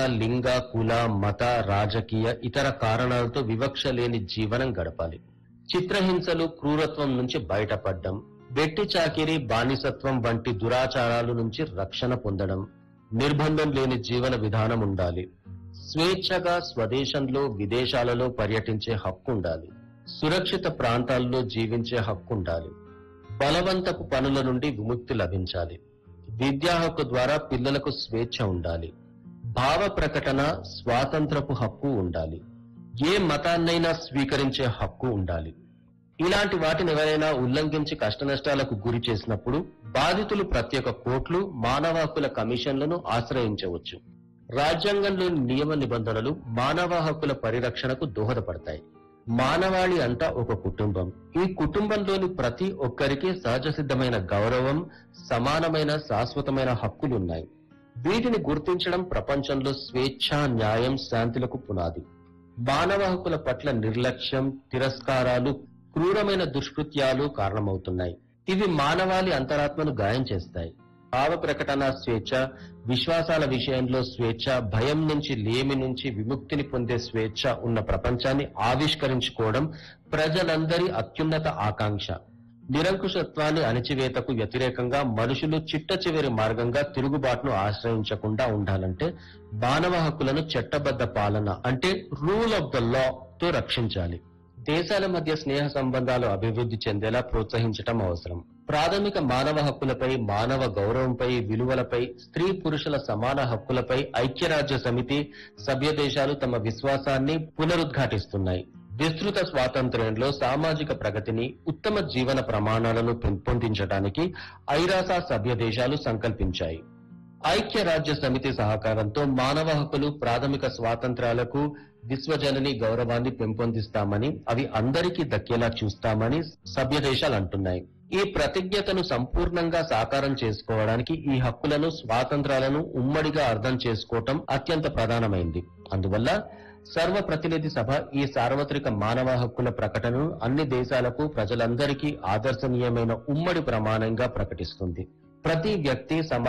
లింగ కుల మత రాజకీయ ఇతర కారణాలతో వివక్ష లేని జీవనం గడపాలి చిత్రహింసలు క్రూరత్వం నుంచి బయటపడడం వెట్టి చాకిరి బానిసత్వం వంటి దురాచారాల నుంచి రక్షణ పొందడం నిర్బంధం లేని జీవన విధానం ఉండాలి స్వేచ్ఛగా స్వదేశంలో విదేశాలలో పర్యటించే హక్కు ఉండాలి సురక్షిత ప్రాంతాల్లో జీవించే హక్కు ఉండాలి బలవంతపు పనుల నుండి విముక్తి లభించాలి విద్యా హక్కు ద్వారా పిల్లలకు స్వేచ్ఛ ఉండాలి భావ ప్రకటన స్వాతంత్రపు హక్కు ఉండాలి ఏ మతాన్నైనా స్వీకరించే హక్కు ఉండాలి ఇలాంటి వాటిని ఎవరైనా ఉల్లంఘించి కష్టనష్టాలకు గురి చేసినప్పుడు బాధితులు ప్రత్యేక కోర్టులు మానవ హక్కుల కమిషన్లను ఆశ్రయించవచ్చు రాజ్యాంగంలోని నియమ నిబంధనలు మానవ హక్కుల పరిరక్షణకు దోహదపడతాయి మానవాళి అంతా ఒక కుటుంబం ఈ కుటుంబంలోని ప్రతి ఒక్కరికి సహజ సిద్ధమైన గౌరవం సమానమైన శాశ్వతమైన హక్కులున్నాయి వీటిని గుర్తించడం ప్రపంచంలో స్వేచ్ఛ న్యాయం శాంతులకు పునాది మానవ హక్కుల పట్ల నిర్లక్ష్యం తిరస్కారాలు క్రూరమైన దుష్కృత్యాలు కారణమవుతున్నాయి ఇవి మానవాళి అంతరాత్మను గాయం చేస్తాయి భావ ప్రకటన స్వేచ్ఛ విశ్వాసాల విషయంలో స్వేచ్ఛ భయం నుంచి లేమి నుంచి విముక్తిని పొందే స్వేచ్ఛ ఉన్న ప్రపంచాన్ని ఆవిష్కరించుకోవడం ప్రజలందరి అత్యున్నత ఆకాంక్ష నిరంకుశత్వాన్ని అణిచివేతకు వ్యతిరేకంగా మనుషులు చిట్ట చివరి మార్గంగా తిరుగుబాటును ఆశ్రయించకుండా ఉండాలంటే మానవ హక్కులను చట్టబద్ధ పాలన అంటే రూల్ ఆఫ్ ద లా తో రక్షించాలి దేశాల మధ్య స్నేహ సంబంధాలు అభివృద్ధి చెందేలా ప్రోత్సహించటం అవసరం ప్రాథమిక మానవ హక్కులపై మానవ గౌరవంపై విలువలపై స్త్రీ పురుషుల సమాన హక్కులపై ఐక్యరాజ్య సమితి సభ్య దేశాలు తమ విశ్వాసాన్ని పునరుద్ఘాటిస్తున్నాయి విస్తృత స్వాతంత్ర్యంలో సామాజిక ప్రగతిని ఉత్తమ జీవన ప్రమాణాలను పెంపొందించడానికి ఐరాసా సభ్య దేశాలు సంకల్పించాయి ఐక్యరాజ్య సమితి సహకారంతో మానవ హక్కులు ప్రాథమిక స్వాతంత్ర్యాలకు విశ్వజనని గౌరవాన్ని పెంపొందిస్తామని అవి అందరికీ దక్కేలా చూస్తామని సభ్య దేశాలు అంటున్నాయి ఈ ప్రతిజ్ఞతను సంపూర్ణంగా సాకారం చేసుకోవడానికి ఈ హక్కులను స్వాతంత్రాలను ఉమ్మడిగా అర్థం చేసుకోవటం అత్యంత ప్రధానమైంది అందువల్ల సర్వ ప్రతినిధి సభ ఈ సార్వత్రిక మానవ హక్కుల ప్రకటనను అన్ని దేశాలకు ప్రజలందరికీ ఆదర్శనీయమైన ఉమ్మడి ప్రమాణంగా ప్రకటిస్తుంది ప్రతి వ్యక్తి సమా